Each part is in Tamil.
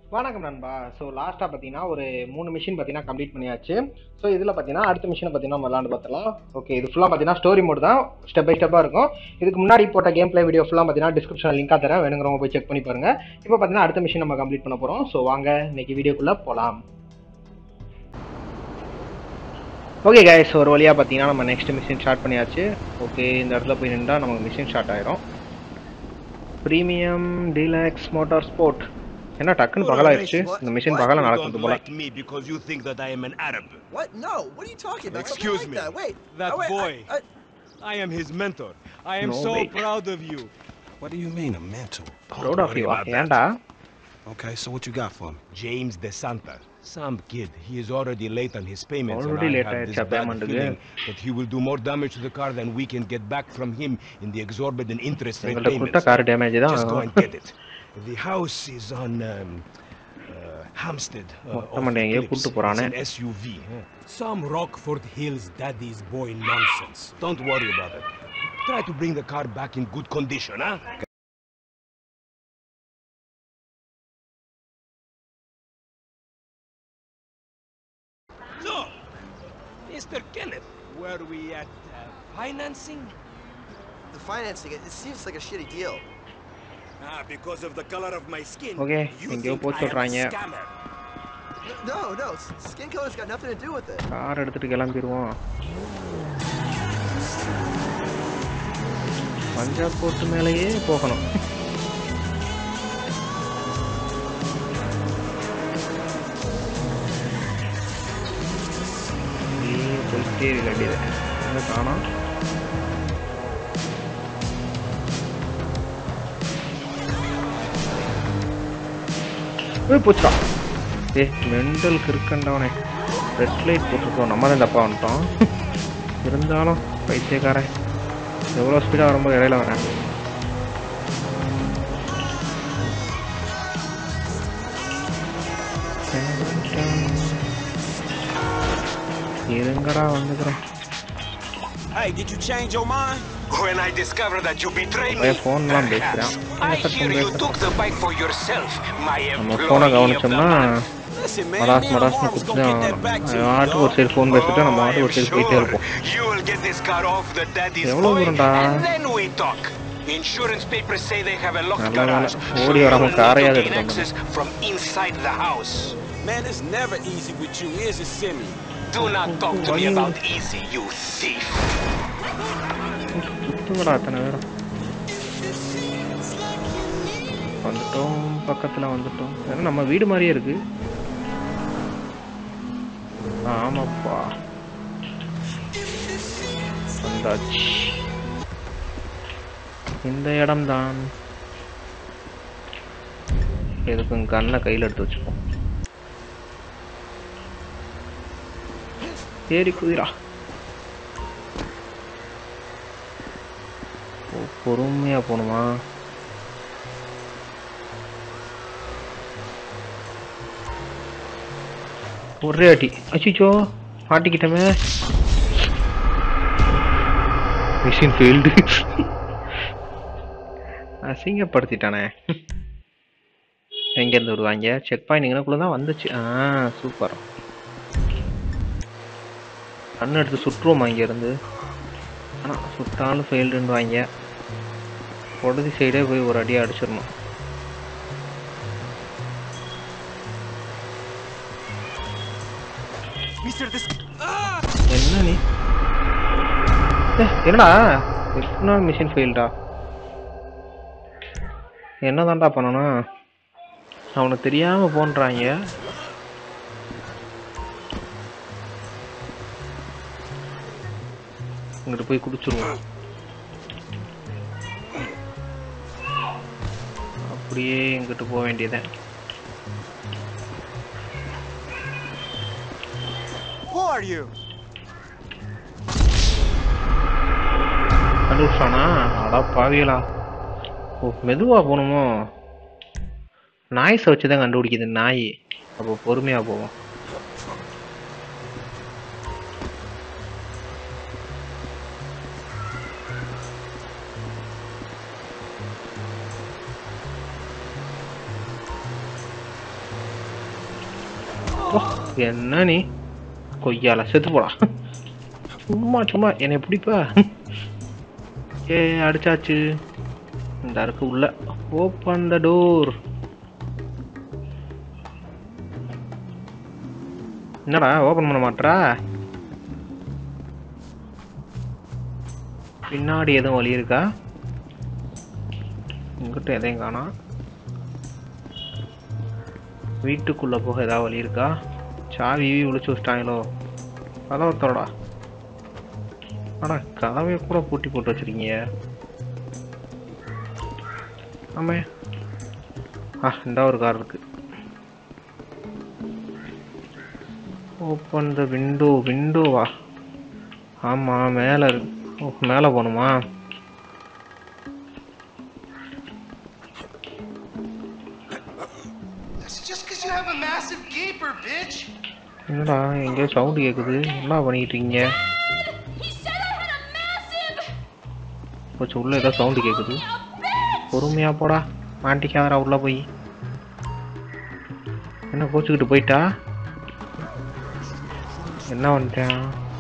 வணக்கம் நண்பா ஸோ லாஸ்ட்டாக பார்த்தீங்கன்னா ஒரு மூணு மிஷின் பார்த்தீங்கன்னா கம்ப்ளீட் பண்ணியாச்சு ஸோ இதில் பார்த்தீங்கன்னா அடுத்த மிஷினை பார்த்தீங்கன்னா நம்ம விளாண்டு பார்த்துலாம் ஓகே இது ஃபுல்லாக பார்த்தீங்கன்னா ஸ்டோரி மோட் தான் ஸ்டெப் பை ஸ்டெப்பாக இருக்கும் இதுக்கு முன்னாடி போட்ட கேம் ப்ளே வீடியோ ஃபுல்லாக பார்த்தீங்கன்னா டிஸ்கிரிப்ஷனில் லிங்காக தரேன் வேணுங்கிறவங்க போய் செக் பண்ணி பாருங்க இப்போ பார்த்தீங்கன்னா அடுத்த மிஷின் நம்ம கம்ப்ளீட் பண்ண போகிறோம் ஸோ வாங்க இன்னைக்கு வீடியோக்குள்ளே போகலாம் ஓகே கைஸ் ஒரு வழியாக பார்த்தீங்கன்னா நம்ம நெக்ஸ்ட் மிஷின் ஸ்டார்ட் பண்ணியாச்சு ஓகே இந்த இடத்துல போய் நின்றா நமக்கு மிஷின் ஸ்டார்ட் ஆயிரும் ப்ரீமியம் டீலக்ஸ் மோட்டார் ஸ்போர்ட் என்ன டக்குன்னு பகலாயிருச்சு இந்த மிஷின் பகல You நடக்குது don't போல like me because you think that I am an Arab. What? No. What are you talking about? Excuse Something me. like That. Wait. That oh, wait, boy. I, I, I am his mentor. I am No so way. proud of you. What do you mean, a mentor? Proud of worry you about that. ஏன்டா Okay, so what you got for me? James De Santa, some kid. He is already late on his payments. Already and I late have ஆயிடுச்சா this bad payment க்கு? feeling that he will do more damage to the car than we can get back from him in the exorbitant interest rate எங்கள்கிட்ட கொடுத்த payments. கார் டேமேஜ் தான் Just go and get it. The house is on um, uh, Hampstead. Uh, மொட்டை off மண்டை the எங்கேயோ cliffs. கூட்டு It's போறானே. an SUV. huh? Some Rockford Hills daddy's boy nonsense. Don't worry about it. Try to bring the car back in good condition, huh? So, Mr. Kenneth, were we at uh, financing? the financing. It, it seems like a shitty deal. Ah, because of the color of my skin. Okay, you எங்கேயோ think போக I am a சொல்றாங்க. scammer. No, no. s- Skin color's got nothing to do with it. Car எடுத்துட்டு கிளம்பிடுவோம் பஞ்சாப் போட்டு மேலேயே போகணும் அப்படியே போயிட்டே இருக்க வேண்டியது எங்க காணோம் ஏய் போச்சுடா ஏ மெண்டல் கிறுக்கண்டவனே ரெட் லைட் போட்டிருக்கோம் நம்ம தான் தப்பா வந்துட்டோம் இருந்தாலும் பைத்தியக்காரன் எவ்வளோ ஸ்பீடாக வரும்போது இடையில வரேன் இருங்கடா வந்துக்கிறேன் Hey, did you change your mind? When I discovered that you betrayed நிறைய me, ஃபோன்லாம் பேசுகிறேன் I hear you took the bike for yourself, my நம்ம ஃபோனை employee of the கவனிச்சோம்னா month. Listen, man, மராஸ் me and மராஸ் Lamar was கொடுத்து gonna தான் get that back to அவன் you, ஆட்டுக்கு ஒரு dog. சைடு ஃபோன் பேசிட்டு நம்ம Oh, ஆட்டுக்கு I ஒரு am சைடு போயிட்டே sure இருப்போம் you will get this car off the daddy's எவ்வளவு boy, தூரம்டா? and then we talk. Insurance papers say they have a locked நல்ல வேலை. garage, so ஓடி you வராம will need காரையாவது to gain எடுத்து access from inside the house. Man, it's never easy with you, is it, Simi? Do not talk to me about easy, you thief. சுத்துங்கடா அத்தனை பேரும் வந்துட்டோம் பக்கத்தில் வந்துட்டோம் ஏன்னா நம்ம வீடு மாதிரியே இருக்கு ஆமாப்பா வந்தாச்சு இந்த இடம்தான் எதுக்கும் கண்ணை கையில் எடுத்து வச்சுப்போம் ஏறி குதிரா ஓ, பொறுமையா போகணுமா ஒரே அடி அச்சிச்சோ மாட்டிக்கிட்டமே மிஷின் ஃபெயில்டு அசிங்கப்படுத்திட்டானே எங்கேருந்து விடுவாங்க செக் பாயிண்ட் இங்கனக்குள்ள தான் வந்துச்சு ஆ சூப்பர் கண்ணு எடுத்து சுற்றுவோமா இங்கேருந்து ஆனால் சுட்டாலும் ஃபெயில்டுன்னு வாங்க உடதி சைடே போய் ஒரு அடியாக அடிச்சிடணும் Mister, this. என்ன நீ ஏ, என்னடா எத்தனை மிஷின் ஃபெயில்டா என்னதான்டா பண்ணணும் அவனுக்கு தெரியாம போன்றாங்க இங்கிட்டு போய் குடிச்சிருவோம் அப்படியே இங்கிட்டு போக வேண்டியதேன் Who are you? கண்டுபிடிச்சானா அடா பாவியலா ஓ மெதுவா போகணுமோ நாய்ஸை வச்சு தான் கண்டுபிடிக்குது நாய் அப்போ பொறுமையா போவோம் ஓ, என்ன நீ கொய்யால செத்து போடா சும்மா சும்மா என்னை பிடிப்பா ஏ அடிச்சாச்சு இந்த இருக்கு உள்ள ஓப்பன் த டோர் என்னடா ஓபன் பண்ண மாட்றா பின்னாடி எதுவும் வழி இருக்கா இங்கிட்ட எதையும் காணோம் வீட்டுக்குள்ள போக ஏதாவது வழி இருக்கா சாவி ஒளிச்சு வச்சிட்டாங்களோ கதவை திறடா ஆனா கதவை கூட பூட்டி போட்டு வச்சிருக்கீங்க ஆமே ஆ இந்த ஒரு கார் இருக்கு ஓப்பன் த விண்டோ விண்டோவா ஆமா மேல இருக்கு ஓ மேல போகணுமா That's just because you have a massive gaper, bitch. என்னடா எங்கேயோ சவுண்டு கேக்குது என்ன பண்ணிட்டு இருக்கீங்க He said I had a massive, கொஞ்சம் உள்ள ஏதோ சவுண்டு கேக்குது a bitch! பொறுமையா போடா மாட்டிக்காதரா உள்ள போய் என்ன கோச்சுக்கிட்டு போயிட்டா என்ன வந்துட்டான்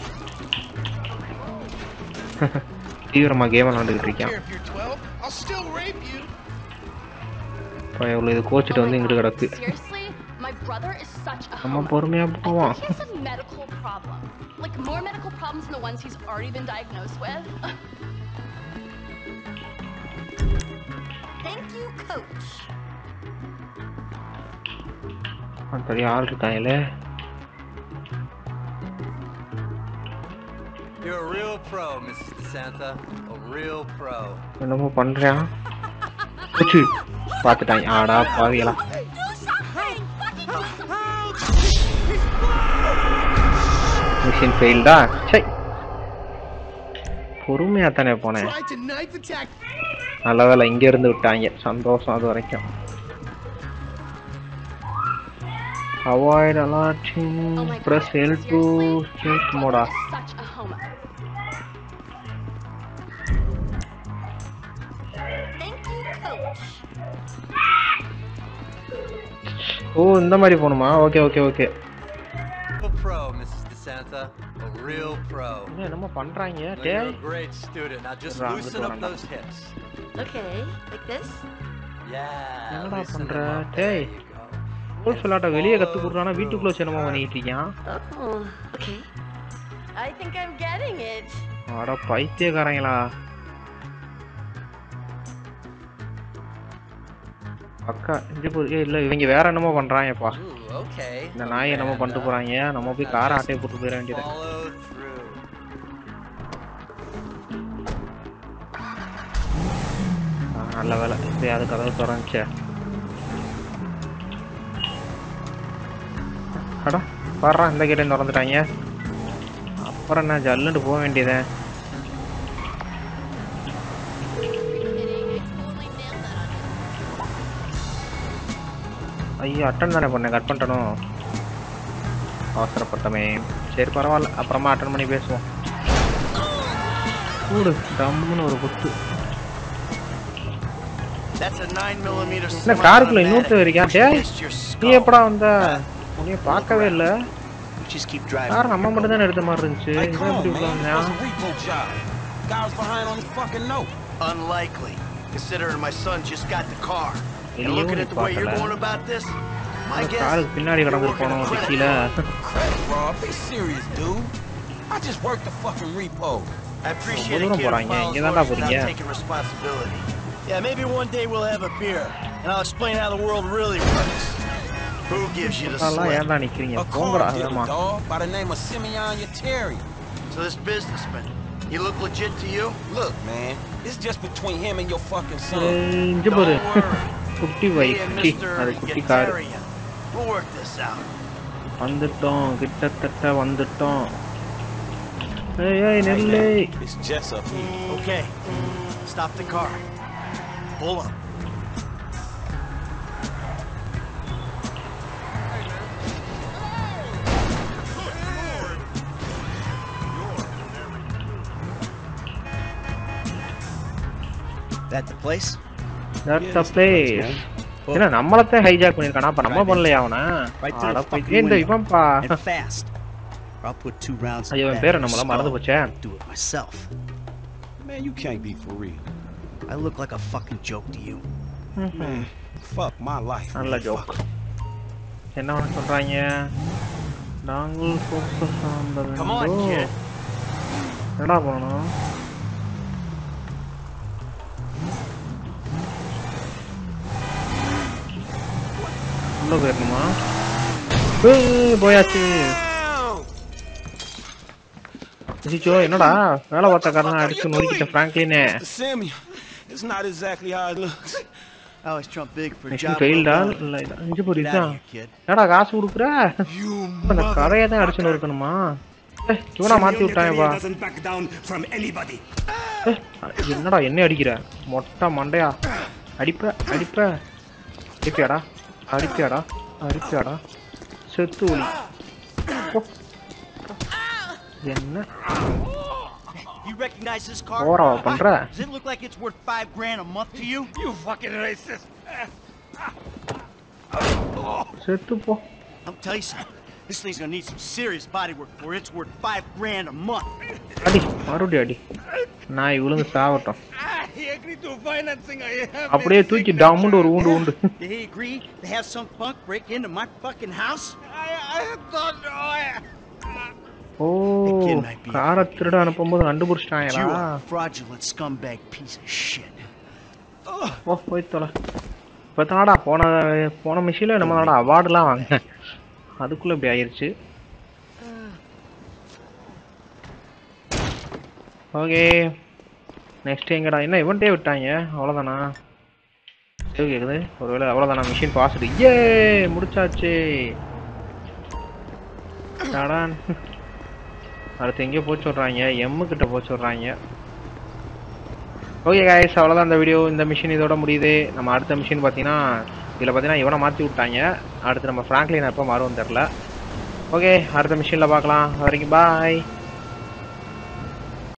தீவிரமா கேம் விளாண்டுக்கிட்டு இருக்கான் If you're 12, I'll still rape you. இப்போ இவ்வளோ இது கோச்சிட்டு வந்து இங்கிட்டு கிடக்கு Seriously, my brother is such a நம்ம homo. பொறுமையா I போவோம் think he has a medical problem. Like more medical problems than the ones he's already been diagnosed with. Thank you, coach. பெரிய ஆள் இருக்காங்களே You're a real pro, Mrs. DeSanta. A real pro. என்னமோ பண்றான் கோச்சு பார்த்துட்டாங்க ஆடா பாவிகளா Do something! Fucking do something! Machine ஃபெயில்டா சை பொறுமையா தானே போனேன் Tried to knife attack. நல்ல வேலை இங்க இருந்து விட்டாங்க சந்தோஷம் அது வரைக்கும் அவாய்ட் அலாட்டிங் Oh my ப்ரெஸ் god. எல் டு Seriously? சேஞ்ச் My மோடா brother is such a homo. Thank you, coach. ஓ இந்த மாதிரி போகணுமா okay okay okay Real pro, Mrs. DeSanta. A real pro. என்ன என்னமோ பண்றாங்க No, டே You're a great student. Now just Right, loosen good up one. those hips. Okay, like this? Yeah. என்னடா loosen பண்ற? them up. டேய். There you go. கோல்ஃப் விளாட்ட வெளியே கத்து கொடுறானா வீட்டுக்குள்ள வச்சு என்னமோ பண்ணிட்டு இருக்கான் Oh, okay. I think I'm getting it. அட பைத்தியக்காரங்களா அக்கா இஞ்சி போ ஏய், இல்ல இவங்க வேற என்னமோ பண்றாங்கப்பா Ooh, okay. இந்த நாயை என்னமோ பண்ணிட்டு Amanda. போறாங்க நம்ம போய் Now காரை just ஆட்டையை போட்டு போயிட வேண்டியது Follow through. நல்ல வேலை இப்படி அது கதவு திறந்துச்சே அடா பாடுறா இந்த கேட்டையும் திறந்துட்டாங்க அப்புறம் என்ன ஜல்லுன்னு போக வேண்டியதே ஐயோ அட்டன் தானே பண்ணேன் கட் பண்ணிட்டனும் அவசரப்பட்டமே சரி பரவாயில்ல அப்புறமா அட்டன் பண்ணி பேசுவோம் கூடு டம்முன்னு ஒரு குத்து That's a 9 millimeter என்ன காருக்குள்ள இன்னொருத்தர் இருக்கான் டேய் Against your நீ skull. எப்படா வந்த உன்னைய பார்க்கவே இல்ல You just keep driving. Car நம்ம மட்டும் தானே எடுத்த மாதிரி இருந்துச்சு Hey, இவன் come on, எப்படி உள்ள man. It வந்தான் was a repo job. Guy was behind on his fucking note. Unlikely, considering my son just got the car. And வெளியவும் looking நீ at the way you're பார்க்கல going about this, my அந்த guess. காருக்கு பின்னாடி you're கடந்து working போனோம் a credit டிக்கில Credit, Rob. Be serious, dude. I just worked the fucking repo. I appreciate ரொம்ப a தூரம் kid who போறாங்க. follows இங்கதான்டா orders without போறீங்க. taking responsibility. Yeah, maybe one day we'll have a beer, and I'll explain how the world really works. Who gives you the அதெல்லாம் slip? ஏன்டா நிக்கிறீங்க A போங்கடா car dealer, வேமா dog, by the name of Simeon Yeteri. So this businessman, he look legit to you? Look, man, it's just between him and your fucking son. இங்க பாரு Don't worry. குட்டி Me பைக் and குட்டி Mr. அது குட்டி car Yetarian, we'll work this out. வந்துட்டோம் கிட்டத்தட்ட வந்துட்டோம் ஏய் ஏய் நெல்லை It's Jess up here. Okay, stop the car. Pull up. That the place? That's the place. என்ன நம்மளத்தான் ஹைஜாக் பண்ணிருக்கானா அப்ப நம்ம பண்ணலையா அவன Right through அட the போய் fucking இந்த window. இவன்பா And fast. Or I'll put two rounds ஐயோ of இவன் that பேரு in your நம்மள skull. மறந்து போச்சே Do it myself. Man, you can't be for real. I look like a fucking joke to you. Man, fuck my life. நல்ல man. Joke Fuck. என்ன பண்ண சொல்றாங்க நாங்கள் focus on the Come on, kid. என்னடா பண்ணணும் உள்ள போயிடணுமா ஏய், போயாச்சு அச்சோ என்னடா வேலை பார்த்த காரணம் அடிச்சு நொறுக்கிட்ட ஃப்ராங்க்லினே Sammy, it's not exactly how it looks. I always trump big for a machine job. ஃபெயில்டா well done. இல்ல இல்ல இங்க போய் Get out இதுதான் of here, kid. என்னடா காசு கொடுக்குற You அந்த கரையை தான் அடிச்சு நொறுக்கணுமா ஏய், இவனா மாத்தி விட்டாயப்பா doesn't back down from anybody. ஏய், என்னடா என்ன அடிக்கிற மொட்டை மண்டையா அடிப்ப அடிப்ப அடிப்பியாடா அடிப்பியாடா அடிப்பியாடா செத்து ஒளி போ. என்ன You recognize this car? ஓவரா பண்ற Does it look like it's worth five grand a month to you? You fucking racist. செத்து போ I'll tell you something. This thing's gonna need some serious body work for it. It's worth five grand a month. அடி மறுபடியும் அடி நான் விழுந்து சாவட்டும் He agreed to financing. I have அப்படியே தூக்கி டம்முண்டு ஒரு ஊண்டு ஊண்டு Did he agree to have some punk break into my fucking house? I, I don't know. I... ஓ காரை திருட அனுப்பும்போது கண்டுபிடிச்சிட்டாங்களா You are a fraudulent scumbag piece of shit. ஓ போய் தொலை இப்போ தானடா போன போன மிஷினில் நம்ம தானடா அவார்டுலாம் வாங்க அதுக்குள்ளே இப்படி ஆயிருச்சு ஓகே நெக்ஸ்ட் எங்கடா என்ன இவன்ட்டே விட்டாங்க அவ்வளோதானா சரி கேட்குது ஒருவேளை அவ்வளோதானா மிஷின் பாஸ்டு ஏ முடிச்சாச்சு டாடான் அடுத்து எங்கேயோ போச்சு விட்றாங்க எம்மு கிட்ட போச்சு விட்றாங்க ஓகே காய்ஸ் அவ்வளோதான் இந்த வீடியோ இந்த மிஷின் இதோட முடியுது நம்ம அடுத்த மிஷின் பார்த்தீங்கன்னா இதில் பார்த்தீங்கன்னா இவனை மாற்றி விட்டாங்க அடுத்து நம்ம ஃப்ராங்க்லின் எப்போ மாறுவோம் தெரில ஓகே அடுத்த மிஷினில் பார்க்கலாம் அது வரைக்கும் பாய்